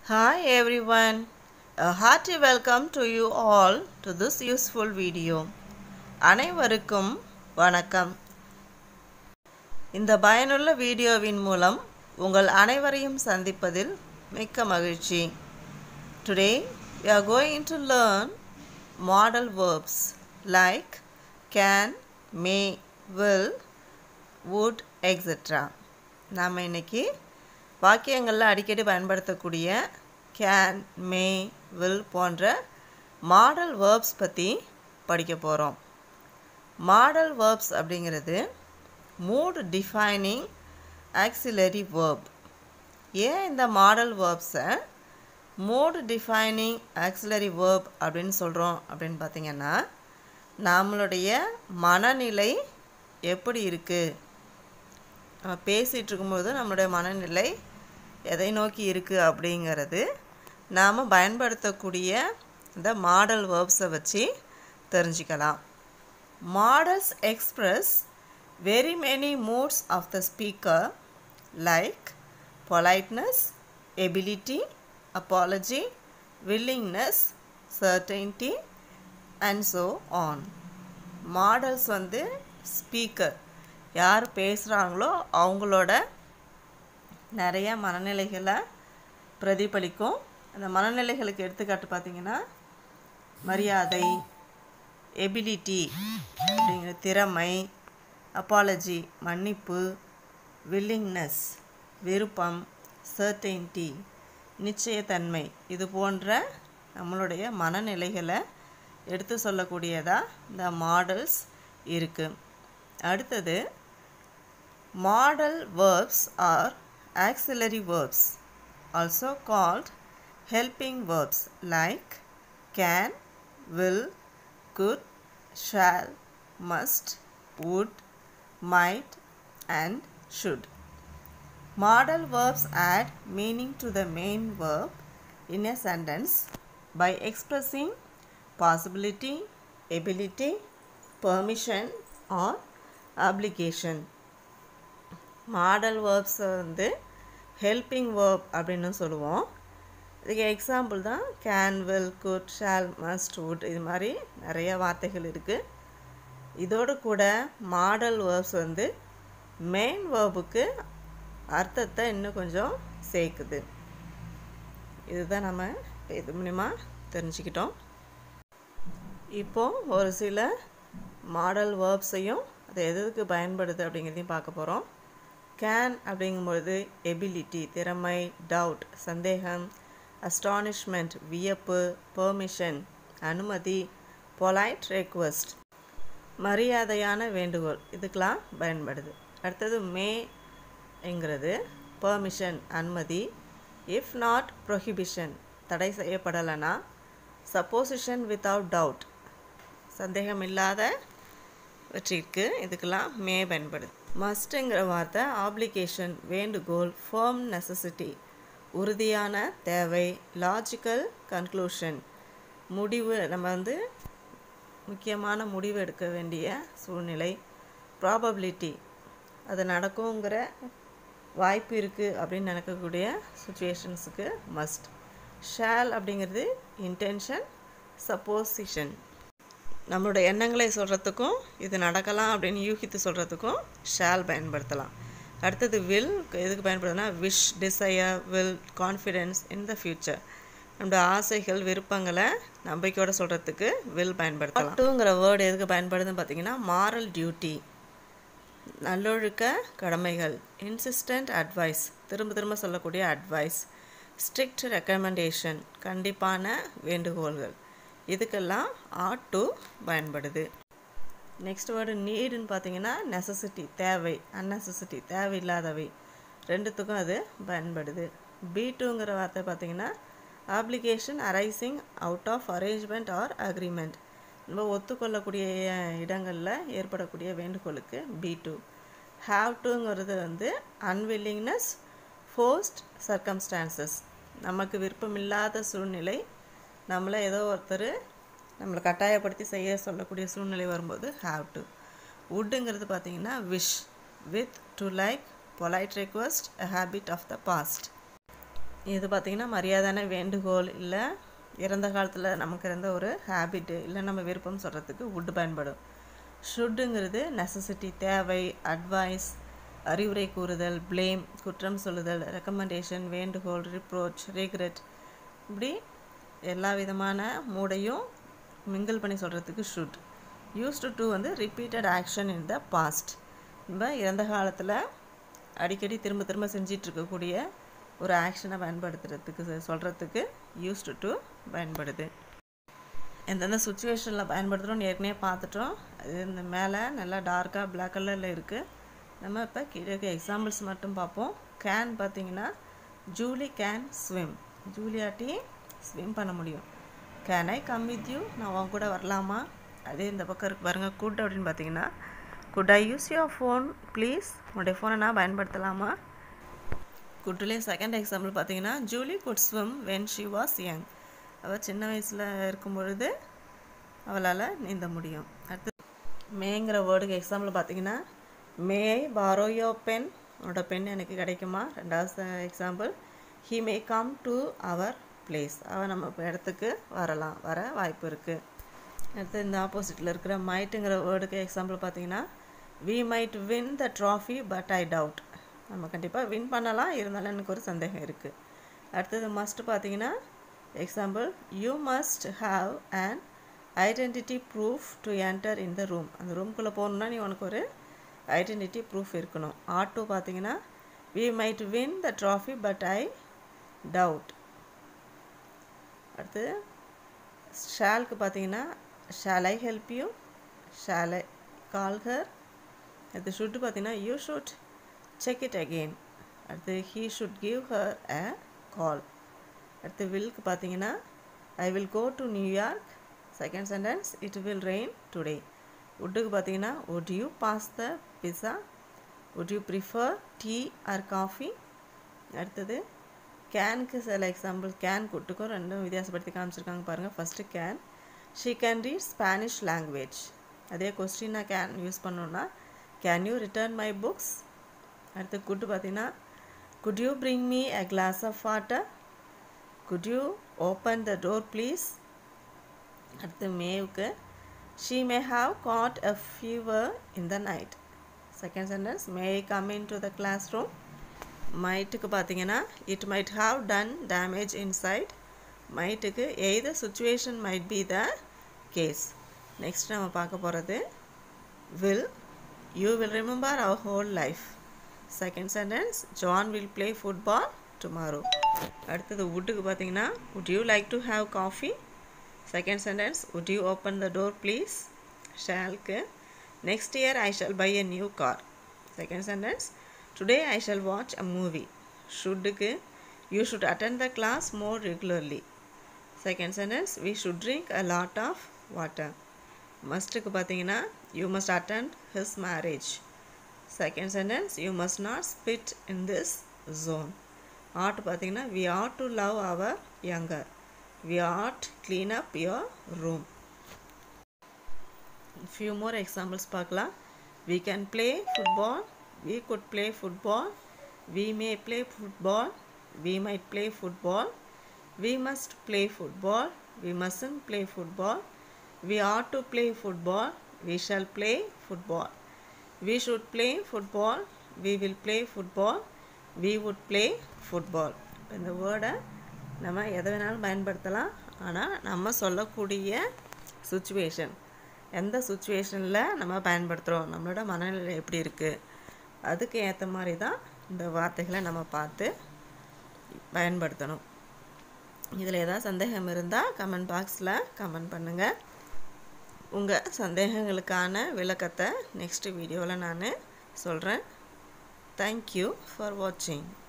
Hi everyone, a hearty welcome to you all to this useful video. அனைவருக்கும் வணக்கம் இந்த பயனுள்ள வீடியோவின் மூலம் உங்கள் அனைவரையும் சந்திப்பதில் மிக்க மகிழ்ச்சி Today we are going to learn modal verbs like can, may, will, would, etc. நாம் இன்னைக்கு வாக்கியங்களில் அடிக்கடி பயன்படுத்தக்கூடிய கேன் மே வில் போன்ற மாடல் வேர்ப்ஸ் பற்றி படிக்க போகிறோம் மாடல் வேர்ப்ஸ் அப்படிங்கிறது மூட் டிஃபைனிங் ஆக்சிலரி வேர்ப் ஏன் இந்த மாடல் வேர்ப்ஸை மூட் டிஃபைனிங் ஆக்சிலரி வேர்ப் அப்படின்னு சொல்கிறோம் அப்படின்னு பார்த்தீங்கன்னா நம்மளுடைய மனநிலை எப்படி இருக்குது நம்ம பேசிகிட்டு இருக்கும்போது நம்மளுடைய மனநிலை எதை நோக்கி இருக்குது அப்படிங்கிறது நாம் பயன்படுத்தக்கூடிய இந்த மாடல் வேர்ப்ஸை வச்சு தெரிஞ்சுக்கலாம் modals express very many moods of the speaker like politeness ability apology willingness certainty and so on modals வந்து ஸ்பீக்கர் யார் பேசுகிறாங்களோ அவங்களோட நிறைய மனநிலைகளை பிரதிபலிக்கும் அந்த மனநிலைகளுக்கு எடுத்துக்காட்டு பார்த்திங்கன்னா மரியாதை எபிலிட்டி அப்படிங்கிற திறமை அப்பாலஜி மன்னிப்பு வில்லிங்னஸ் விருப்பம் சர்டெயின்டி நிச்சயத்தன்மை இது போன்ற நம்மளுடைய மனநிலைகளை எடுத்து சொல்லக்கூடியதாக இந்த மாடல்ஸ் இருக்குது அடுத்தது modal verbs are auxiliary verbs also called helping verbs like can will could shall must would might and should Modal verbs add meaning to the main verb in a sentence by expressing possibility, ability, permission or obligation. Modal வேர்ப்ஸை வந்து helping verb அப்படின்னு சொல்லுவோம் இதுக்கு example தான் can will could shall must would இது மாதிரி நிறைய வார்த்தைகள் இருக்குது இதோடு கூட மாடல் வேர்ப்ஸ் வந்து மெயின் வேர்புக்கு அர்த்தத்தை இன்னும் கொஞ்சம் சேர்க்குது இதுதான் நம்ம இது மூலிமா தெரிஞ்சுக்கிட்டோம் இப்போது ஒரு சில மாடல் வேர்ப்ஸையும் அது எதுக்கு பயன்படுது அப்படிங்கிறதையும் பார்க்க போகிறோம் கேன் அப்படிங்கும்பொழுது எபிலிட்டி திறமை டவுட் சந்தேகம் அஸ்டானிஷ்மெண்ட் வியப்பு பெர்மிஷன் அனுமதி பொலைட் ரெக்வஸ்ட் மரியாதையான வேண்டுகோள் இதுக்கெலாம் பயன்படுது அடுத்தது மே என்கிறது பெர்மிஷன் அனுமதி இஃப் நாட் ப்ரொஹிபிஷன் தடை செய்யப்படலைன்னா சப்போசிஷன் வித்தவுட் டவுட் சந்தேகம் இல்லாத வெற்றிக்கு இதுக்கெல்லாம் மே பயன்படுது மஸ்ட்டுங்கிற வார்த்தை ஆப்ளிகேஷன் வேண்டுகோள் ஃபேர்ம் நெசசிட்டி உறுதியான தேவை லாஜிக்கல் கன்க்ளூஷன் முடிவு நம்ம வந்து முக்கியமான முடிவு எடுக்க வேண்டிய சூழ்நிலை ப்ராபபிலிட்டி அது நடக்குங்கிற வாய்ப்பு இருக்குது அப்படின்னு நினைக்கக்கூடிய சுச்சுவேஷன்ஸுக்கு மஸ்ட் ஷேல் அப்படிங்கிறது இன்டென்ஷன் சப்போசிஷன் நம்மளோட எண்ணங்களை சொல்கிறதுக்கும் இது நடக்கலாம் அப்படின்னு யூகித்து சொல்கிறதுக்கும் ஷேல் பயன்படுத்தலாம் அடுத்தது வில் எதுக்கு பயன்படுதுன்னா wish desire will confidence in the future நம்மளோட ஆசைகள் விருப்பங்களை நம்பிக்கையோடு சொல்கிறதுக்கு வில் பயன்படுத்தலாம் டூங்கிற வேர்டு எதுக்கு பயன்படுதுன்னு பார்த்தீங்கன்னா மாரல் டியூட்டி நல்லொழுக்க கடமைகள் இன்சிஸ்டன்ட் அட்வைஸ் திரும்ப திரும்ப சொல்லக்கூடிய அட்வைஸ் ஸ்ட்ரிக்ட் ரெக்கமெண்டேஷன் கண்டிப்பான வேண்டுகோள்கள் இதுக்கெல்லாம் ஆட் டு பயன்படுது நெக்ஸ்ட் வேர்டு நீடுன்னு பார்த்தீங்கன்னா நெசசிட்டி தேவை அன்னெசசிட்டி தேவையில்லாதவை ரெண்டுத்துக்கும் அது பயன்படுது பி டூங்கிற வார்த்தை பார்த்தீங்கன்னா obligation arising out of arrangement or agreement நம்ம ஒத்துக்கொள்ளக்கூடிய இடங்களில் ஏற்படக்கூடிய வேண்டுகோளுக்கு பி டூ ஹாவ் டுங்கிறது வந்து அன்வில்லிங்னஸ் ஃபோர்ஸ்ட் சர்க்கம்ஸ்டான்சஸ் நமக்கு விருப்பமில்லாத சூழ்நிலை நம்மளை ஏதோ ஒருத்தர் நம்மளை கட்டாயப்படுத்தி செய்ய சொல்லக்கூடிய சூழ்நிலை வரும்போது ஹாவ் டு வுட்டுங்கிறது பார்த்திங்கன்னா wish with to like polite request a habit of the past இது பார்த்திங்கன்னா மரியாதையான வேண்டுகோள் இல்லை இறந்த காலத்தில் நமக்கு இருந்த ஒரு ஹேபிட்டு இல்லை நம்ம விருப்பம் சொல்கிறதுக்கு வுட் பயன்படும் ஷுட்டுங்கிறது நெசசிட்டி தேவை அட்வைஸ் அறிவுரை கூறுதல் ப்ளேம் குற்றம் சொல்லுதல் ரெக்கமெண்டேஷன் வேண்டுகோள் ரிப்ரோச் ரிக்ரெட் இப்படி எல்லா விதமான மூடையும் மிங்கிள் பண்ணி சொல்கிறதுக்கு ஷுட் யூஸ்டு டு வந்து repeated action in the past நம்ம இறந்த காலத்தில் அடிக்கடி திரும்ப திரும்ப செஞ்சிட்டு இருக்கக்கூடிய ஒரு ஆக்ஷனை பயன்படுத்துறதுக்கு சொல்கிறதுக்கு யூஸ்டு டு பயன்படுது எந்தெந்த சுச்சுவேஷனில் பயன்படுத்துகிறோம்னு ஏற்கனவே பார்த்துட்டோம் அது இந்த மேலே நல்லா டார்க்காக பிளாக் கலரில் இருக்குது நம்ம இப்போ கீழே இருக்க எக்ஸாம்பிள்ஸ் மட்டும் பார்ப்போம் கேன் பார்த்தீங்கன்னா ஜூலி கேன் ஸ்விம் ஜூலியாட்டி ஸ்விம் பண்ண முடியும் can I come with you நான் உன் கூட வரலாமா அதே இந்த பக்கம் இருக்கு பாருங்க குட் அப்படின்னு பார்த்தீங்கன்னா could I use your phone please உன்னுடைய ஃபோனை நான் பயன்படுத்தலாமா குட்டுலேயே செகண்ட் எக்ஸாம்பிள் பார்த்தீங்கன்னா Julie could swim when she was young அவள் சின்ன வயசில் இருக்கும் பொழுது அவளால் நீந்த முடியும் அடுத்து மேங்கிற வேர்டுக்கு எக்ஸாம்பிள் பார்த்தீங்கன்னா may I borrow your pen உன்னோட பென் எனக்கு கிடைக்குமா ரெண்டாவது example he may come to our place அவள் நம்ம இடத்துக்கு வரலாம் வர வாய்ப்பு இருக்குது அடுத்து இந்த ஆப்போசிட்டில் இருக்கிற மைட்டுங்கிற வேர்டுக்கு எக்ஸாம்பிள் பார்த்தீங்கன்னா we might win the trophy but I doubt நம்ம கண்டிப்பாக வின் பண்ணலாம் இருந்தாலும் எனக்கு ஒரு சந்தேகம் இருக்குது அடுத்தது மஸ்ட் பார்த்தீங்கன்னா example you must have and identity proof to enter in the room அந்த ரூம்குள்ளே போகணுன்னா நீ உனக்கு ஒரு ஐடென்டிட்டி ப்ரூஃப் இருக்கணும் ஆட்டோ பார்த்தீங்கன்னா we might win the trophy but I doubt அடுத்து ஷாலுக்கு பார்த்தீங்கன்னா shall I help you shall I call her அடுத்து ஷுட்டு பார்த்தீங்கன்னா you should check it again அடுத்து he should give her a call அடுத்து வில்க்கு பார்த்தீங்கன்னா I will go to New York second sentence it will rain today உட்டுக்கு பார்த்தீங்கன்னா would you pass the pizza would you prefer tea or coffee அடுத்தது கேனுக்கு சில example can குட்டுக்கும் ரெண்டும் வித்தியாசப்படுத்தி காமிச்சிருக்காங்க பாருங்கள் first can she can read Spanish language அதே கொஸ்டின் நான் கேன் யூஸ் பண்ணோன்னா can you return my books அடுத்து குட்டு பார்த்தீங்கன்னா could you bring me a glass of water could you open the door please அடுத்து மேவுக்கு she may have got a fever in the night second sentence may come in to the classroom மைட்டுக்கு பார்த்தீங்கன்னா it might have done damage inside மைட்டுக்கு எய்த situation might be the case next நம்ம பார்க்க போகிறது will you will remember our whole life second sentence John will play football tomorrow அடுத்தது வுட்டுக்கு பார்த்தீங்கன்னா would you like to have coffee second sentence would you open the door please ஷால்க்கு next year I shall buy a new car second sentence today I shall watch a movie ஷுட்டுக்கு you should attend the class more regularly second sentence we should drink a lot of water மஸ்ட்டுக்கு பார்த்தீங்கன்னா you must attend his marriage second sentence you must not spit in this zone ought பார்த்தீங்கன்னா we ought to love our younger we ought clean up your room few more examples பார்க்கலாம் we can play football we could play football we may play football we might play football we must play football we mustn't play football we ought to play football we shall play football we should play football we will play football we would play football இந்த வேர்டை நம்ம எதை வேணாலும் பயன்படுத்தலாம் ஆனால் நம்ம சொல்லக்கூடிய situation எந்த சுச்சுவேஷனில் நம்ம பயன்படுத்துகிறோம் நம்மளோட மனநிலை எப்படி இருக்குது அதுக்கு ஏற்ற மாதிரி தான் இந்த வார்த்தைகளை நம்ம பார்த்து பயன்படுத்தணும் இதில் ஏதாவது சந்தேகம் இருந்தால் கமெண்ட் பாக்ஸில் கமெண்ட் பண்ணுங்கள் உங்கள் சந்தேகங்களுக்கான விளக்கத்தை நெக்ஸ்ட் வீடியோவில் நான் சொல்கிறேன் தேங்க்யூ ஃபார் வாட்சிங்